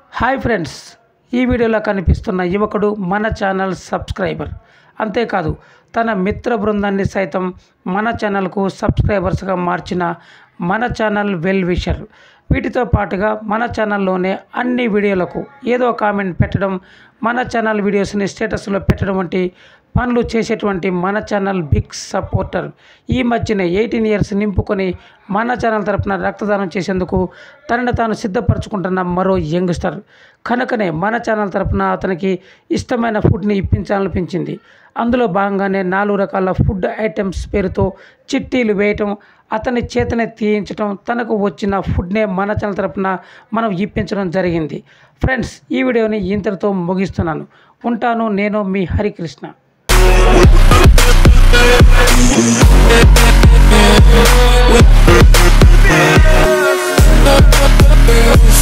hi friends ఈ వీడియోలో కనిపిస్తున్న యువకుడు మన ఛానల్ సబ్స్క్రైబర్ అంతేకాదు తన మిత్ర బృందాన్ని సైతం మన ఛానల్కు సబ్స్క్రైబర్స్గా మార్చిన మన ఛానల్ వెల్ విషర్ వీటితో పాటుగా మన ఛానల్లోనే అన్ని వీడియోలకు ఏదో కామెంట్ పెట్టడం మన ఛానల్ వీడియోస్ని స్టేటస్లో పెట్టడం వంటి పనులు చేసేటువంటి మన ఛానల్ బిగ్ సపోర్టర్ ఈ మధ్యనే ఎయిటీన్ ఇయర్స్ నింపుకొని మన ఛానల్ తరపున రక్తదానం చేసేందుకు తనని తాను సిద్ధపరచుకుంటున్న మరో యంగ్స్టర్ కనుకనే మన ఛానల్ తరపున అతనికి ఇష్టమైన ఫుడ్ని ఇప్పించాలనిపించింది అందులో భాగంగానే నాలుగు రకాల ఫుడ్ ఐటమ్స్ పేరుతో చిట్టీలు వేయటం అతని చేతనే తీయించడం తనకు వచ్చిన ఫుడ్నే మన ఛానల్ తరపున మనం ఇప్పించడం జరిగింది ఫ్రెండ్స్ ఈ వీడియోని ఇంతటితో ముగిస్తున్నాను ఉంటాను నేను మీ హరికృష్ణ We'll